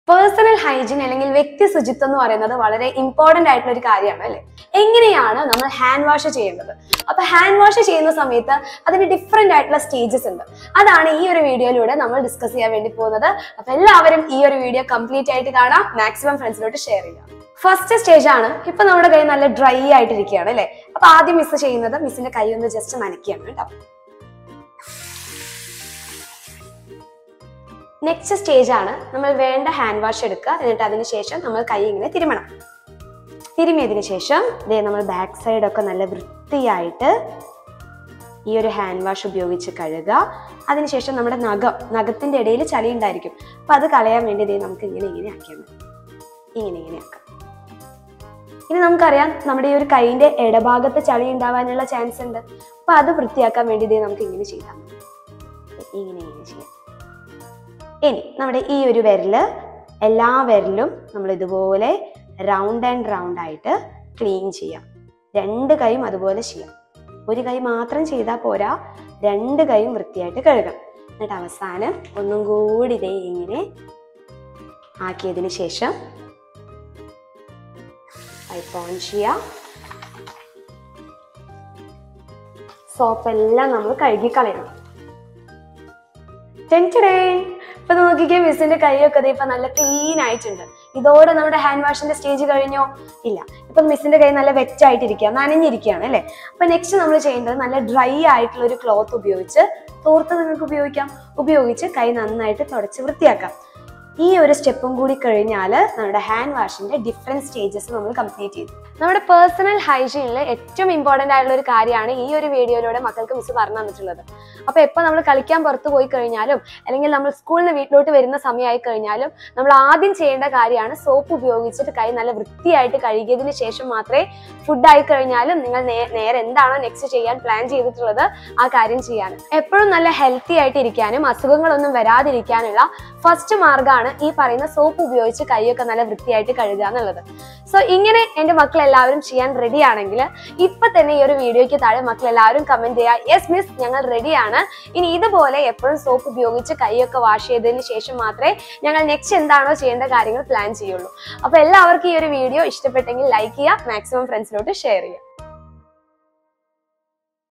personal hygiene അല്ലെങ്കിൽ വ്യക്തി ശുചിത്വം എന്ന് പറയുന്നത് വളരെ ഇമ്പോർട്ടന്റ് ആയിട്ടുള്ള ഒരു കാര്യമാണ് അല്ലെ എങ്ങനെയാണ് നമ്മൾ ഹാൻഡ് വാഷ് ചെയ്യേണ്ടത് അപ്പൊ ഹാൻഡ് വാഷ് ചെയ്യുന്ന സമയത്ത് അതിന് ഡിഫറെന്റ് ആയിട്ടുള്ള സ്റ്റേജസ് ഉണ്ട് അതാണ് ഈ ഒരു വീഡിയോയിലൂടെ നമ്മൾ ഡിസ്കസ് ചെയ്യാൻ വേണ്ടി പോകുന്നത് അപ്പൊ എല്ലാവരും ഈ ഒരു വീഡിയോ കംപ്ലീറ്റ് ആയിട്ട് കാണാം മാക്സിമം ഫ്രണ്ട്സിലോട്ട് ഷെയർ ചെയ്യാം ഫസ്റ്റ് സ്റ്റേജ് ആണ് ഇപ്പൊ നമ്മുടെ കൈ നല്ല ഡ്രൈ ആയിട്ടിരിക്കുകയാണ് അല്ലെ അപ്പൊ ആദ്യം മിസ് ചെയ്യുന്നത് മിസ്സിന്റെ കൈ ഒന്ന് ജസ്റ്റ് നനയ്ക്കുകയാണ് കേട്ടോ നെക്സ്റ്റ് സ്റ്റേജ് ആണ് നമ്മൾ വേണ്ട ഹാൻഡ് വാഷ് എടുക്കുക എന്നിട്ട് അതിന് ശേഷം നമ്മൾ കൈ ഇങ്ങനെ തിരുമണം തിരുമിയതിന് ശേഷം ദേ നമ്മൾ ബാക്ക് സൈഡ് ഒക്കെ നല്ല വൃത്തിയായിട്ട് ഈ ഒരു ഹാൻഡ് വാഷ് ഉപയോഗിച്ച് കഴുകുക അതിനുശേഷം നമ്മുടെ നഖം നഖത്തിന്റെ ഇടയിൽ ചളി ഉണ്ടായിരിക്കും അപ്പൊ അത് കളയാൻ വേണ്ടി ദേ നമുക്ക് ഇങ്ങനെ ഇങ്ങനെ ആക്കിയാൽ മതി ഇങ്ങനെ ഇങ്ങനെ ആക്കാം ഇനി നമുക്കറിയാം നമ്മുടെ ഈ ഒരു കൈയിന്റെ ഇടഭാഗത്ത് ചളി ഉണ്ടാവാനുള്ള ചാൻസ് ഉണ്ട് അപ്പൊ അത് വൃത്തിയാക്കാൻ വേണ്ടി ദേ നമുക്ക് ഇങ്ങനെ ചെയ്യാം ഇങ്ങനെ ഇങ്ങനെ ചെയ്യാം ഇനി നമ്മുടെ ഈ ഒരു വിരല് എല്ലാ വിരലും നമ്മൾ ഇതുപോലെ റൗണ്ട് ആൻഡ് റൗണ്ട് ആയിട്ട് ക്ലീൻ ചെയ്യാം രണ്ട് കൈയും അതുപോലെ ചെയ്യാം ഒരു കൈ മാത്രം ചെയ്താൽ പോരാ രണ്ട് കൈയും വൃത്തിയായിട്ട് കഴുകാം എന്നിട്ട് അവസാനം ഒന്നും കൂടി ഇതേ ഇങ്ങനെ ആക്കിയതിന് ശേഷം പൈപ്പ് ഓൺ ചെയ്യാം സോപ്പ് എല്ലാം നമ്മൾ കഴുകി കളയണം ടെൻറ്റഡേൻ ഇപ്പൊ നോക്കിക്കേ മിസ്സിന്റെ കൈയൊക്കെ ദേ ഇപ്പൊ നല്ല ക്ലീൻ ആയിട്ടുണ്ട് ഇതോടെ നമ്മുടെ ഹാൻഡ് വാഷിന്റെ സ്റ്റേജ് കഴിഞ്ഞോ ഇല്ല ഇപ്പൊ മിസ്സിന്റെ കൈ നല്ല വെറ്റ് ആയിട്ടിരിക്കുക നനഞ്ഞിരിക്കുകയാണ് അല്ലേ അപ്പൊ നെക്സ്റ്റ് നമ്മൾ ചെയ്യേണ്ടത് നല്ല ഡ്രൈ ആയിട്ടുള്ള ഒരു ക്ലോത്ത് ഉപയോഗിച്ച് തോർത്ത് നിങ്ങൾക്ക് ഉപയോഗിക്കാം ഉപയോഗിച്ച് കൈ നന്നായിട്ട് തുടച്ച് വൃത്തിയാക്കാം ഈ ഒരു സ്റ്റെപ്പും കൂടി കഴിഞ്ഞാൽ നമ്മുടെ ഹാൻഡ് വാഷിന്റെ ഡിഫറെന്റ് സ്റ്റേജസ് നമ്മൾ കംപ്ലീറ്റ് ചെയ്തു നമ്മുടെ പേഴ്സണൽ ഹൈജീനിൽ ഏറ്റവും ഇമ്പോർട്ടന്റ് ആയിട്ടുള്ള ഒരു കാര്യമാണ് ഈ ഒരു വീഡിയോയിലൂടെ മക്കൾക്ക് മിസ് പറഞ്ഞു തന്നിട്ടുള്ളത് അപ്പൊ എപ്പോൾ നമ്മൾ കളിക്കാൻ പുറത്ത് പോയി കഴിഞ്ഞാലും അല്ലെങ്കിൽ നമ്മൾ സ്കൂളിൽ നിന്ന് വീട്ടിലോട്ട് വരുന്ന സമയമായി കഴിഞ്ഞാലും നമ്മൾ ആദ്യം ചെയ്യേണ്ട കാര്യമാണ് സോപ്പ് ഉപയോഗിച്ചിട്ട് കൈ നല്ല വൃത്തിയായിട്ട് കഴുകിയതിന് ശേഷം മാത്രമേ ഫുഡ് ആയി കഴിഞ്ഞാലും നിങ്ങൾ നേ- നേരെ എന്താണോ നെക്സ്റ്റ് ചെയ്യാൻ പ്ലാൻ ചെയ്തിട്ടുള്ളത് ആ കാര്യം ചെയ്യാൻ എപ്പോഴും നല്ല ഹെൽത്തി ആയിട്ട് ഇരിക്കാനും അസുഖങ്ങളൊന്നും വരാതിരിക്കാനുള്ള ഫസ്റ്റ് മാർഗ്ഗമാണ് ഈ പറയുന്ന സോപ്പ് ഉപയോഗിച്ച് കൈയൊക്കെ നല്ല വൃത്തിയായിട്ട് കഴുകുക എന്നുള്ളത് സോ ഇങ്ങനെ എന്റെ മക്കൾ എല്ലാവരും ചെയ്യാൻ റെഡി ആണെങ്കിൽ ഇപ്പൊ തന്നെ ഈ ഒരു വീഡിയോയ്ക്ക് താഴെ മക്കൾ എല്ലാവരും കമന്റ് ചെയ്യുക യെസ് മിസ് ഞങ്ങൾ റെഡിയാണ് ഇനി ഇതുപോലെ എപ്പോഴും സോപ്പ് ഉപയോഗിച്ച് കൈയൊക്കെ വാഷ് ചെയ്തതിന് ശേഷം മാത്രമേ ഞങ്ങൾ നെക്സ്റ്റ് എന്താണോ ചെയ്യേണ്ട കാര്യങ്ങൾ പ്ലാൻ ചെയ്യുള്ളൂ അപ്പൊ എല്ലാവർക്കും ഈ ഒരു വീഡിയോ ഇഷ്ടപ്പെട്ടെങ്കിൽ ലൈക്ക് ചെയ്യുക മാക്സിമം ഫ്രണ്ട്സിലോട്ട് ഷെയർ ചെയ്യുക